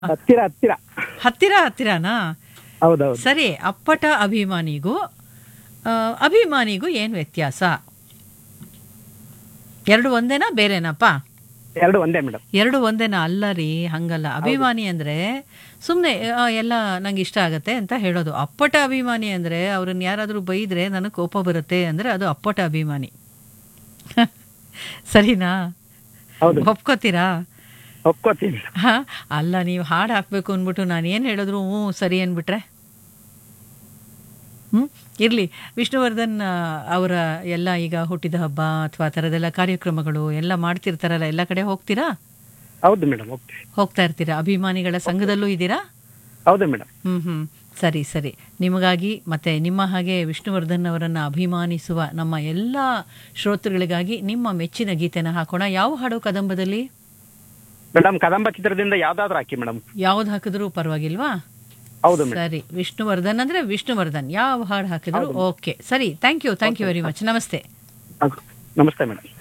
ಹತ್ತಿರ ಹತ್ತಿರ ಹತ್ತಿರ ಹತ್ತಿರನಾ ಹೌದೌದು ಸರಿ ಅಪ್ಪಟ ಅಭಿಮಾನಿಗೂ ಆ, ಅಭಿಮಾನಿಗೂ ಏನು ವ್ಯತ್ಯಾಸ ಎರಡು ಒಂದೇನಾ ಬೇರೆನಪ್ಪ ಎರಡು ಒಂದೇ ಮೇಡಮ್ ಎರಡು ಒಂದೇನಾ ಅಲ್ಲ ರೀ ಹಂಗಲ್ಲ ಅಭಿಮಾನಿ ಅಂದ್ರೆ ಸುಮ್ಮನೆ ಎಲ್ಲ ನಂಗೆ ಇಷ್ಟ ಆಗತ್ತೆ ಅಂತ ಹೇಳೋದು ಅಪ್ಪಟ ಅಭಿಮಾನಿ ಅಂದ್ರೆ ಅವ್ರನ್ನ ಯಾರಾದರೂ ಬೈದ್ರೆ ನನಗೆ ಕೋಪ ಬರುತ್ತೆ ಅಂದ್ರೆ ಅದು ಅಪ್ಪಟ ಅಭಿಮಾನಿ ಸರಿನಾ ಹೌದು ಒಪ್ಕೋತೀರಾ ಒಪ್ಕೋತೀನಿ ಹಾ ಅಲ್ಲ ನೀವು ಹಾಡು ಹಾಕ್ಬೇಕು ಅಂದ್ಬಿಟ್ಟು ನಾನು ಏನು ಹೇಳಿದ್ರು ಹ್ಞೂ ಸರಿ ಅಂದ್ಬಿಟ್ರೆ ಹ್ಞೂ ಇರಲಿ ವಿಷ್ಣುವರ್ಧನ್ ಆ, ಅವರ ಎಲ್ಲ ಈಗ ಹುಟ್ಟಿದ ಹಬ್ಬ ಅಥವಾ ಆ ಥರದೆಲ್ಲ ಕಾರ್ಯಕ್ರಮಗಳು ಎಲ್ಲ ಮಾಡ್ತಿರ್ತಾರಲ್ಲ ಎಲ್ಲ ಕಡೆ ಹೋಗ್ತೀರಾ ಹೌದು ಮೇಡಮ್ ಹೋಗ್ತೀವಿ ಹೋಗ್ತಾ ಇರ್ತೀರಾ ಅಭಿಮಾನಿಗಳ ಸಂಘದಲ್ಲೂ ಇದ್ದೀರಾ ಹೌದು ಮೇಡಮ್ ಹ್ಞೂ ಹ್ಞೂ ಸರಿ ಸರಿ ನಿಮಗಾಗಿ ಮತ್ತು ನಿಮ್ಮ ಹಾಗೆ ವಿಷ್ಣುವರ್ಧನ್ ಅವರನ್ನು ಅಭಿಮಾನಿಸುವ ನಮ್ಮ ಎಲ್ಲ ಶ್ರೋತೃಗಳಿಗಾಗಿ ನಿಮ್ಮ ಮೆಚ್ಚಿನ ಗೀತೆನ ಹಾಕೋಣ ಯಾವ ಹಾಡು ಕದಂಬದಲ್ಲಿ ಮೇಡಮ್ ಕದಂಬ ಚಿತ್ರದಿಂದ ಯಾವ್ದಾದ್ರು ಹಾಕಿ ಮೇಡಮ್ ಯಾವ್ದು ಹಾಕಿದ್ರೂ ಪರವಾಗಿಲ್ವಾ ಹೌದು ಮೇಡಮ್ ಸರಿ ವಿಷ್ಣುವರ್ಧನ್ ಅಂದ್ರೆ ವಿಷ್ಣುವರ್ಧನ್ ಯಾವ ಹಾಡು ಹಾಕಿದ್ರು ಓಕೆ ಸರಿ thank you thank you very much ನಮಸ್ತೆ ನಮಸ್ತೆ ಮೇಡಮ್